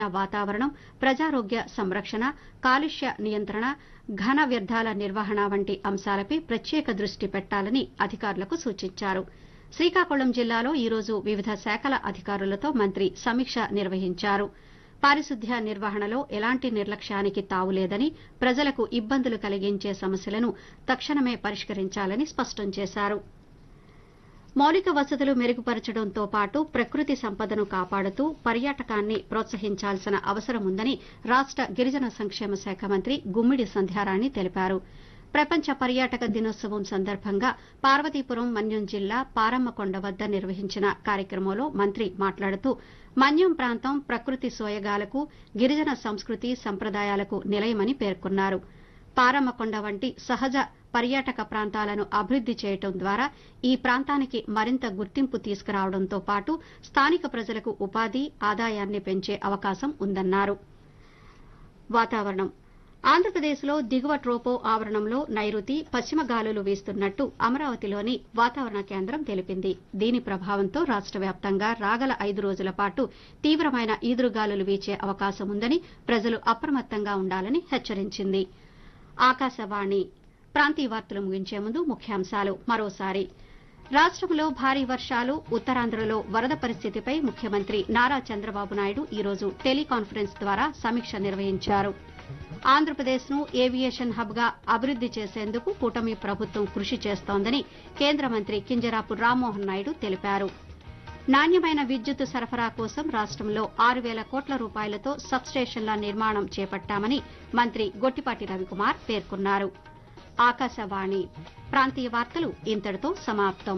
వాతావరణం ప్రజారోగ్య సంరక్షణ కాలుష్య నియంత్రణ ఘన వ్యర్థాల నిర్వహణ వంటి అంశాలపై ప్రత్యేక దృష్టి పెట్టాలని అధికారులకు సూచించారు శ్రీకాకుళం జిల్లాలో ఈరోజు వివిధ శాఖల అధికారులతో మంత్రి సమీక్ష నిర్వహించారు పారిశుద్ధ్య నిర్వహణలో ఎలాంటి నిర్లక్ష్యానికి తావులేదని ప్రజలకు ఇబ్బందులు కలిగించే సమస్యలను తక్షణమే పరిష్కరించాలని స్పష్టం చేశారు మౌలిక వసతులు మెరుగుపరచడంతో పాటు ప్రకృతి సంపదను కాపాడుతూ పర్యాటకాన్ని ప్రోత్సహించాల్సిన అవసరముందని రాష్ట గిరిజన సంక్షేమ శాఖ మంత్రి గుమ్మిడి సంధ్యారాణి తెలిపారు ప్రపంచ పర్యాటక దినోత్సవం సందర్భంగా పార్వతీపురం మన్యం జిల్లా పారమ్మకొండ వద్ద నిర్వహించిన కార్యక్రమంలో మంత్రి మాట్లాడుతూ మన్యం ప్రాంతం ప్రకృతి సోయగాలకు గిరిజన సంస్కృతి సంప్రదాయాలకు నిలయమని పేర్కొన్నారు పారమ్మకొండ వంటి సహజ పర్యాటక ప్రాంతాలను అభివృద్ది చేయడం ద్వారా ఈ ప్రాంతానికి మరింత గుర్తింపు తీసుకురావడంతో పాటు స్థానిక ప్రజలకు ఉపాధి ఆదాయాన్ని పెంచే అవకాశం ఉందన్నారు వాతావరణం ఆంధ్రప్రదేశ్లో దిగువ ట్రోపో ఆవరణంలో నైరుతి పశ్చిమ గాలులు వీస్తున్నట్టు అమరావతిలోని వాతావరణ కేంద్రం తెలిపింది దీని ప్రభావంతో రాష్ట వ్యాప్తంగా రాగల ఐదు రోజుల పాటు తీవ్రమైన ఈదురుగాలులు వీచే అవకాశం ఉందని ప్రజలు అప్రమత్తంగా ఉండాలని హెచ్చరించింది ఆకాశవాణి ప్రాంతీయ వార్తలు ముగించే ముందు ముఖ్యాంశాలు మరోసారి రాష్టంలో భారీ వర్షాలు ఉత్తరాంధ్రలో వరద పరిస్థితిపై ముఖ్యమంత్రి నారా చంద్రబాబు నాయుడు ఈరోజు టెలికాన్ఫరెన్స్ ద్వారా సమీక్ష నిర్వహించారు ఆంధ్రప్రదేశ్ను ఏవియేషన్ హబ్గా అభివృద్ది చేసేందుకు కూటమి ప్రభుత్వం కృషి చేస్తోందని కేంద్ర మంత్రి కింజరాపు రామ్మోహన్ నాయుడు తెలిపారు నాణ్యమైన విద్యుత్ సరఫరా కోసం రాష్టంలో ఆరు వేల కోట్ల రూపాయలతో సబ్స్టేషన్ల నిర్మాణం చేపట్టామని మంత్రి గొట్టిపాటి రవికుమార్ పేర్కొన్నారు ఆకాశవాణి ప్రాంతీయ వార్తలు ఇంతటితో సమాప్తం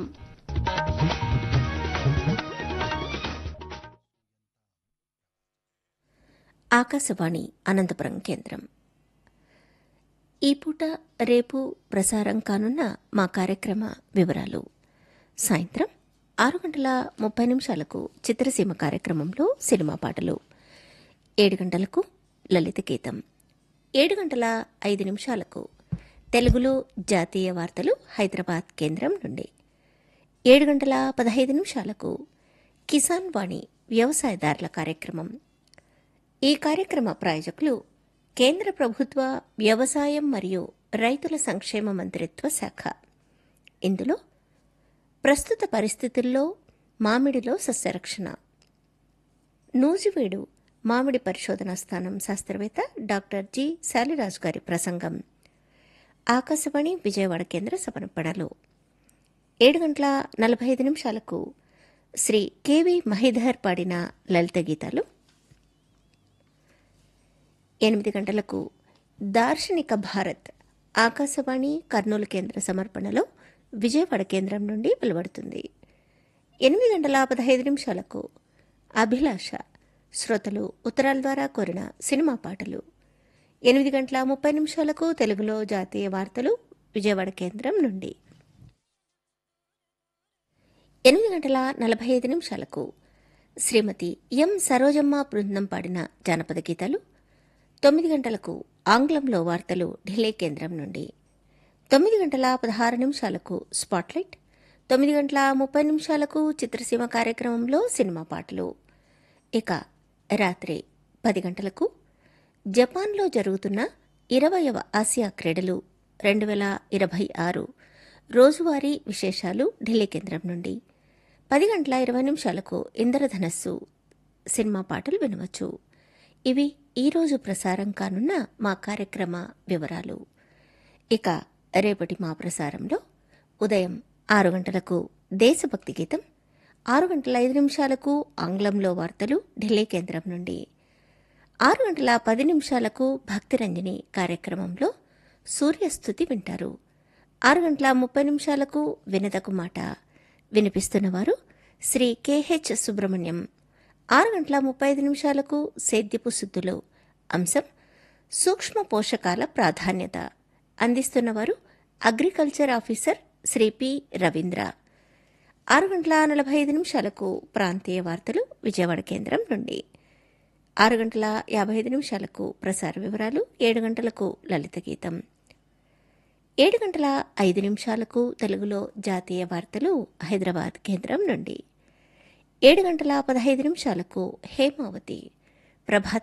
ఆకాశవాణి అనంతపురం కేంద్రం ఈ పూట రేపు ప్రసారం కానున్న మా కార్యక్రమ వివరాలు సాయంత్రం ఆరు గంటల ముప్పై నిమిషాలకు చిత్రసీమ కార్యక్రమంలో సినిమా పాటలు ఏడు గంటలకు లలిత గీతం ఏడు గంటల ఐదు నిమిషాలకు తెలుగులో జాతీయ వార్తలు హైదరాబాద్ కేంద్రం నుండి ఏడు గంటల పదహైదు నిమిషాలకు కిసాన్ వాణి వ్యవసాయదారుల కార్యక్రమం ఈ కార్యక్రమ ప్రాయోజకులు కేంద్ర ప్రభుత్వ వ్యవసాయం మరియు రైతుల సంక్షేమ మంత్రిత్వ శాఖ ఇందులో ప్రస్తుత పరిస్థితుల్లో మామిడిలో సస్యరక్షణ నూజివీడు మామిడి పరిశోధనా స్థానం శాస్త్రవేత్త డాక్టర్ జి శాలిరాజు గారి ప్రసంగం ఆకాశవాణి విజయవాడ కేంద్ర సమర్పణలు ఏడు గంటల నలభై ఐదు నిమిషాలకు శ్రీ కెవి మహిధర్ పాడిన లలిత గీతాలు ఎనిమిది గంటలకు దార్శనిక భారత్ ఆకాశవాణి కర్నూలు కేంద్ర సమర్పణలో విజయవాడ కేంద్రం నుండి వెలువడుతుంది ఎనిమిది గంటల పదహైదు నిమిషాలకు అభిలాష శ్రోతలు ఉత్తరాల ద్వారా కోరిన సినిమా పాటలు ఎనిమిది గంటల ముప్పై నిమిషాలకు తెలుగులో జాతీయ వార్తలు విజయవాడ కేంద్రం నుండి ఎనిమిది గంటల నలభై ఐదు నిమిషాలకు శ్రీమతి ఎం సరోజమ్మ బృందం పాడిన జానపద గీతాలు తొమ్మిది గంటలకు ఆంగ్లంలో వార్తలు ఢిల్లీ కేంద్రం నుండి తొమ్మిది గంటల పదహారు నిమిషాలకు స్పాట్లైట్ తొమ్మిది గంటల ముప్పై నిమిషాలకు చిత్రసీమ కార్యక్రమంలో సినిమా పాటలు ఇక రాత్రి పది గంటలకు జపాన్లో జరుగుతున్న ఇరవయవ ఆసియా క్రీడలు రెండు వేల ఇరవై ఆరు రోజువారీ విశేషాలు ఢిల్లీ కేంద్రం నుండి పది గంటల ఇరవై నిమిషాలకు ఇంద్రధనస్సు సినిమా పాటలు వినవచ్చు ఇవి ఈరోజు ప్రసారం కానున్న మా కార్యక్రమ వివరాలు ఇక రేపటి మా ప్రసారంలో ఉదయం ఆరు గంటలకు దేశభక్తి గీతం ఆరు గంటల ఐదు నిమిషాలకు ఆంగ్లంలో వార్తలు ఢిల్లీ కేంద్రం నుండి ఆరు గంటల పది నిమిషాలకు భక్తిరంజని కార్యక్రమంలో సూర్యస్థుతి వింటారు ఆరు గంటల ముప్పై నిమిషాలకు వినదకు మాట వినిపిస్తున్నవారు శ్రీ కెహెచ్ సుబ్రహ్మణ్యం ఆరు గంటల ముప్పై ఐదు నిమిషాలకు సేద్యపు శుద్ధులు అంశం సూక్ష్మ పోషకాల ప్రాధాన్యత అందిస్తున్నవారు agriculture officer Shri P Ravindra ఆరు గంటల నలభై ఐదు నిమిషాలకు ప్రాంతీయ వార్తలు విజయవాడ కేంద్రం నుండి ఆరు గంటల యాభై ఐదు నిమిషాలకు ప్రసార వివరాలు ఏడు గంటలకు లలిత గీతం ఏడు గంటల ఐదు నిమిషాలకు తెలుగులో జాతీయ వార్తలు హైదరాబాద్ కేంద్రం నుండి ఏడు గంటల పదహైదు నిమిషాలకు హేమావతి ప్రభాత